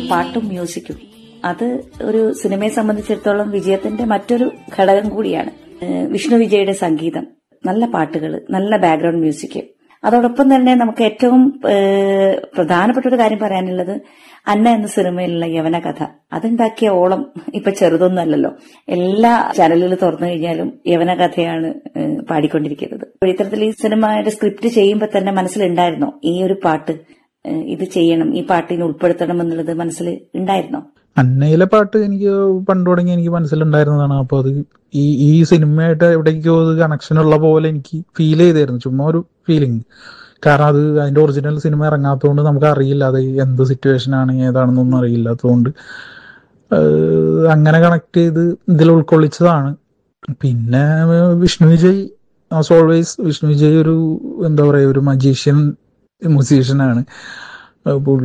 പാട്ടും മ്യൂസിക്കും അത് ഒരു സിനിമയെ സംബന്ധിച്ചിടത്തോളം വിജയത്തിന്റെ മറ്റൊരു ഘടകം കൂടിയാണ് ഏഹ് വിഷ്ണു വിജയുടെ സംഗീതം നല്ല പാട്ടുകൾ നല്ല ബാക്ക്ഗ്രൗണ്ട് മ്യൂസിക് അതോടൊപ്പം തന്നെ നമുക്ക് ഏറ്റവും ഏഹ് പ്രധാനപ്പെട്ട ഒരു കാര്യം പറയാനുള്ളത് അന്ന എന്ന സിനിമയിലുള്ള യവന കഥ അതുണ്ടാക്കിയ ഓളം ഇപ്പൊ ചെറുതൊന്നല്ലല്ലോ എല്ലാ ചാനലുകൾ തുറന്നു കഴിഞ്ഞാലും യവന കഥയാണ് ഏഹ് പാടിക്കൊണ്ടിരിക്കുന്നത് അപ്പോൾ ഇത്തരത്തിൽ ഈ സിനിമയുടെ സ്ക്രിപ്റ്റ് ചെയ്യുമ്പോൾ തന്നെ മനസ്സിലുണ്ടായിരുന്നോ ഈ ഒരു പാട്ട് ഏഹ് ഇത് ചെയ്യണം ഈ പാട്ടിന് ഉൾപ്പെടുത്തണം എന്നുള്ളത് മനസ്സിൽ ഉണ്ടായിരുന്നോ അന്നയിലെ പാട്ട് എനിക്ക് പണ്ട് തുടങ്ങി എനിക്ക് മനസ്സിലുണ്ടായിരുന്നതാണ് അപ്പൊ അത് ഈ ഈ സിനിമയായിട്ട് എവിടേക്കോ അത് കണക്ഷൻ ഉള്ള പോലെ എനിക്ക് ഫീൽ ചെയ്തായിരുന്നു ചുമ്മാ ഒരു ഫീലിംഗ് കാരണം അത് അതിന്റെ ഒറിജിനൽ സിനിമ ഇറങ്ങാത്തതുകൊണ്ട് നമുക്ക് അറിയില്ല അത് എന്ത് സിറ്റുവേഷൻ ആണ് ഏതാണെന്നൊന്നും അറിയില്ലാത്തതുകൊണ്ട് ഏഹ് അങ്ങനെ കണക്ട് ചെയ്ത് ഇതിൽ ഉൾക്കൊള്ളിച്ചതാണ് പിന്നെ വിഷ്ണു വിജയ് ആസ് ഓൾവേസ് വിഷ്ണു വിജയ് ഒരു എന്താ പറയാ ഒരു മജീഷ്യൻ മ്യൂസീഷ്യനാണ്